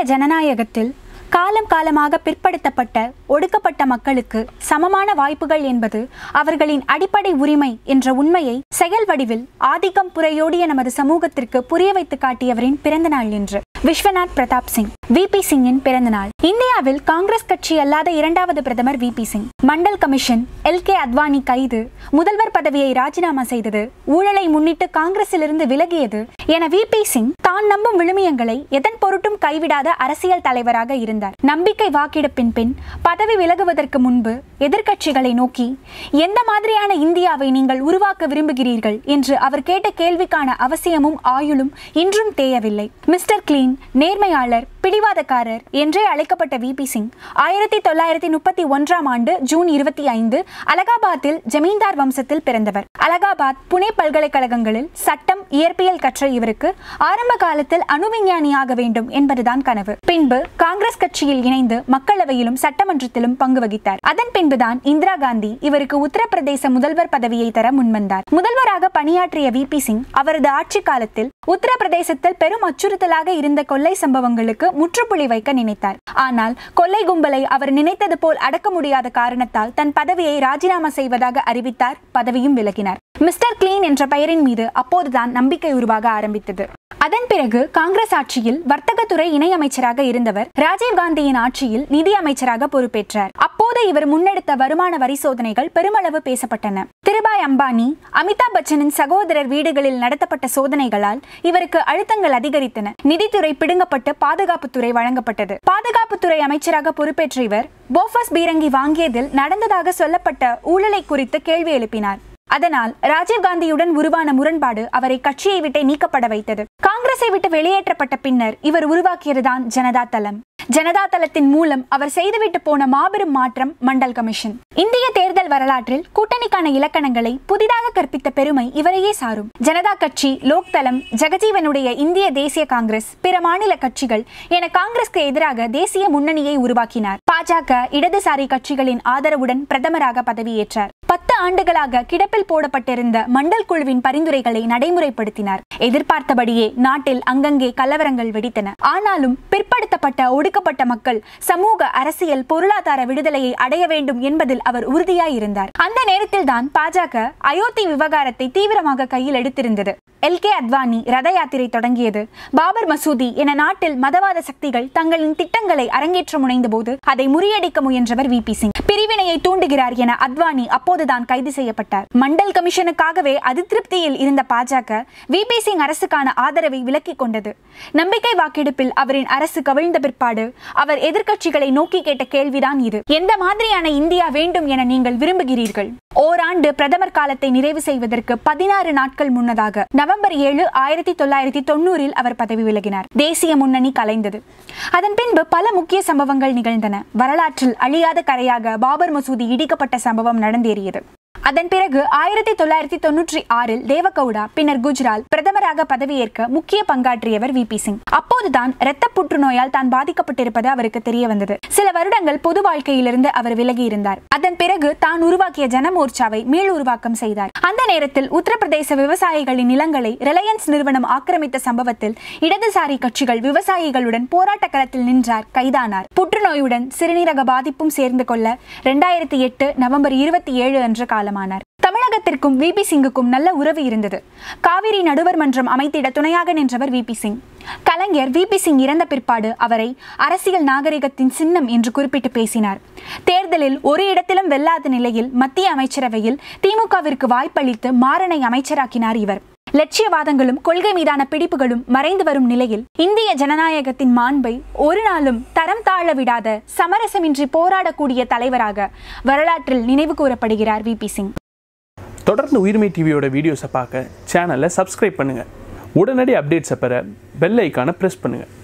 ஜனநாயகத்தில் காலம் காலமாக பிற்படுத்தப்பட்ட ஒடுக்கப்பட்ட மக்களுக்கு சமமான வாய்ப்புகள் என்பது அவர்களின் அடிப்படை உரிமை என்ற உண்மையை செயல் வடிவில் ஆதிக்கம் புறையோடிய நமது சமூகத்திற்கு புரிய வைத்து காட்டியவரின் பிறந்தநாள் என்று விஸ்வநாத் பிரதாப் சிங் விபி சிங்கின் பிறந்தநாள் இந்தியாவில் காங்கிரஸ் கட்சி அல்லாத இரண்டாவது பிரதமர் V P Singh Mandal commission L K Advani கைது முதல்வர் பதவியை ராஜினாமா செய்தது ஊழலை முன்னிட்டு காங்கிரசிலிருந்து விலகியது என விபி சிங் தான் நம்பும் விழுமியங்களை எதன் பொருட்டும் கைவிடாத அரசியல் தலைவராக இருந்தார் நம்பிக்கை வாக்கெடுப்பின் பின் பதவி விலகுவதற்கு முன்பு எதிர்க்கட்சிகளை நோக்கி எந்த மாதிரியான இந்தியாவை நீங்கள் உருவாக்க விரும்புகிறீர்கள் என்று அவர் கேட்ட கேள்விக்கான அவசியமும் ஆயுளும் இன்றும் தேயவில்லை மிஸ்டர் கிளீன் நேர்மையாளர் பிடிவாதக்காரர் என்றே அழைக்கப்பட்ட விபி சிங் ஆயிரத்தி தொள்ளாயிரத்தி முப்பத்தி ஒன்றாம் ஆண்டு ஜூன் இருபத்தி ஐந்து அலகாபாத்தில் ஜமீன்தார் வம்சத்தில் பிறந்தவர் அலகாபாத் புனே பல்கலைக்கழகங்களில் சட்டம் இயற்பியல் கற்ற இவருக்கு ஆரம்ப காலத்தில் அணுவிஞ்ஞானியாக வேண்டும் என்பதுதான் கனவு பின்பு காங்கிரஸ் கட்சியில் இணைந்து மக்களவையிலும் சட்டமன்றத்திலும் பங்கு வகித்தார் அதன் பின்புதான் இந்திரா காந்தி இவருக்கு உத்தரப்பிரதேச முதல்வர் பதவியை தர முன்வந்தார் முதல்வராக பணியாற்றிய விபி சிங் அவரது ஆட்சி காலத்தில் உத்தரப்பிரதேசத்தில் பெரும் அச்சுறுத்தலாக இருந்த கொள்ளை சம்பவங்களுக்கு முற்றுப்புள்ளி வைக்க நினைத்தார் ஆனால் கொள்ளை கும்பலை அவர் நினைத்தது போல் அடக்க முடியாத காரணத்தால் தன் பதவியை ராஜினாமா செய்வதாக அறிவித்தார் பதவியும் விலகினார் மிஸ்டர் கிளீன் என்ற பெயரின் மீது அப்போதுதான் நம்பிக்கை உருவாக ஆரம்பித்தது அதன் பிறகு காங்கிரஸ் ஆட்சியில் வர்த்தகத்துறை இணையமைச்சராக இருந்தவர் ராஜீவ் காந்தியின் ஆட்சியில் நிதி அமைச்சராக பொறுப்பேற்றார் அப்போது இவர் முன்னெடுத்த வருமான வரி சோதனைகள் பெருமளவு பேசப்பட்டன திருபாய் அம்பானி அமிதாப் பச்சனின் சகோதரர் வீடுகளில் நடத்தப்பட்ட சோதனைகளால் இவருக்கு அழுத்தங்கள் அதிகரித்தன நிதித்துறை பிடுங்கப்பட்டு பாதுகாப்புத்துறை வழங்கப்பட்டது பாதுகாப்புத்துறை அமைச்சராக பொறுப்பேற்ற இவர் போஃபஸ் பீரங்கி வாங்கியதில் நடந்ததாக சொல்லப்பட்ட ஊழலை குறித்து கேள்வி எழுப்பினார் அதனால் ராஜீவ்காந்தியுடன் உருவான முரண்பாடு அவரை கட்சியை விட்டே நீக்கப்பட வைத்தது காங்கிரஸை விட்டு வெளியேற்றப்பட்ட பின்னர் இவர் உருவாக்கியதுதான் ஜனதா தளம் ஜனதா தளத்தின் மூலம் அவர் செய்துவிட்டு போன மாபெரும் மாற்றம் மண்டல் கமிஷன் இந்திய தேர்தல் வரலாற்றில் கூட்டணிக்கான இலக்கணங்களை புதிதாக கற்பித்த பெருமை இவரையே சாரும் ஜனதா கட்சி லோக் தளம் ஜெகஜீவனுடைய இந்திய தேசிய காங்கிரஸ் பிற மாநில கட்சிகள் என காங்கிரஸ்க்கு எதிராக தேசிய முன்னணியை உருவாக்கினார் பாஜக இடதுசாரி கட்சிகளின் ஆதரவுடன் பிரதமராக பதவியேற்றார் பத்து ஆண்டுகளாக கிடப்பில் போடப்பட்டிருந்த மண்டல் குழுவின் பரிந்துரைகளை நடைமுறைப்படுத்தினார் எதிர்பார்த்தபடியே நாட்டில் அங்கங்கே கலவரங்கள் வெடித்தன ஆனாலும் பிற்படுத்தப்பட்ட ஒடுக்கப்பட்ட மக்கள் சமூக அரசியல் பொருளாதார விடுதலையை அடைய வேண்டும் என்பதில் அவர் உறுதியாயிருந்தார் அந்த நேரத்தில் தான் பாஜக அயோத்தி விவகாரத்தை தீவிரமாக கையில் எடுத்திருந்தது எல் கே அத்வானி ரத யாத்திரை தொடங்கியது பாபர் மசூதி என நாட்டில் மதவாத சக்திகள் தங்களின் திட்டங்களை அரங்கேற்ற முனைந்த போது அதை முறியடிக்க முயன்றவர் வி பி சிங் பிரிவினையை தூண்டுகிறார் என அத்வானி அப்போதுதான் கைது செய்யப்பட்டார் மண்டல் கமிஷனுக்காகவே அதிருப்தியில் இருந்த பாஜக வி பி சிங் அரசுக்கான ஆதரவை விலக்கிக் கொண்டது நம்பிக்கை வாக்கெடுப்பில் அவரின் அரசு கவிழ்ந்த பிற்பாடு அவர் எதிர்க்கட்சிகளை நோக்கி கேட்ட கேள்விதான் இது எந்த மாதிரியான இந்தியா வேண்டும் என நீங்கள் விரும்புகிறீர்கள் ஓராண்டு பிரதமர் காலத்தை நிறைவு செய்வதற்கு பதினாறு நாட்கள் முன்னதாக நவம்பர் ஏழு ஆயிரத்தி தொள்ளாயிரத்தி தொண்ணூறில் அவர் பதவி விலகினார் தேசிய முன்னணி கலைந்தது அதன் பின்பு பல முக்கிய சம்பவங்கள் நிகழ்ந்தன வரலாற்றில் அழியாத கரையாக பாபர் மசூதி இடிக்கப்பட்ட சம்பவம் நடந்தேறியது அதன் பிறகு ஆயிரத்தி தொள்ளாயிரத்தி தொன்னூற்றி ஆறில் தேவகவுடா பின்னர் குஜ்ரால் பிரதமராக பதவியேற்க முக்கிய பங்காற்றியவர் வி பி சிங் அப்போதுதான் இரத்த புற்றுநோயால் தான் பாதிக்கப்பட்டிருப்பது அவருக்கு தெரிய வந்தது சில வருடங்கள் பொது வாழ்க்கையிலிருந்து அவர் விலகி இருந்தார் அதன் பிறகு தான் உருவாக்கிய ஜனமோர்ச்சாவை மீள் உருவாக்கம் செய்தார் அந்த நேரத்தில் உத்தரப்பிரதேச விவசாயிகளின் நிலங்களை ரிலையன்ஸ் நிறுவனம் ஆக்கிரமித்த சம்பவத்தில் இடதுசாரி கட்சிகள் விவசாயிகளுடன் போராட்ட களத்தில் நின்றார் கைதானார் புற்றுநோயுடன் சிறுநீரக பாதிப்பும் சேர்ந்து கொள்ள இரண்டாயிரத்தி எட்டு நவம்பர் இருபத்தி ஏழு அன்று காலமானார் தமிழகத்திற்கும் வி பி சிங்குக்கும் நல்ல உறவு இருந்தது காவிரி நடுவர் மன்றம் அமைத்திட துணையாக நின்றவர் V P Singh Kalaignar V P Singh இறந்த பிற்பாடு அவரை அரசியல் நாகரிகத்தின் சின்னம் என்று குறிப்பிட்டு பேசினார் தேர்தலில் ஒரு இடத்திலும் வெல்லாத நிலையில் மத்திய அமைச்சரவையில் திமுகவிற்கு வாய்ப்பளித்து மாறனை அமைச்சராக்கினார் இவர் லட்சியவாதங்களும் கொள்கை மீதான பிடிப்புகளும் மறைந்து வரும் நிலையில் இந்திய ஜனநாயகத்தின் மாண்பை ஒரு நாளும் தரம் தாழ விடாத சமரசமின்றி போராடக்கூடிய தலைவராக வரலாற்றில் நினைவு கூறப்படுகிறார் வி பி சிங் தொடர்ந்து உயிர்மை டிவியோட வீடியோஸை பார்க்க சேனலை சப்ஸ்கிரைப் பண்ணுங்கள் உடனடி அப்டேட்ஸை பெற பெல் ஐக்கானை ப்ரெஸ் பண்ணுங்கள்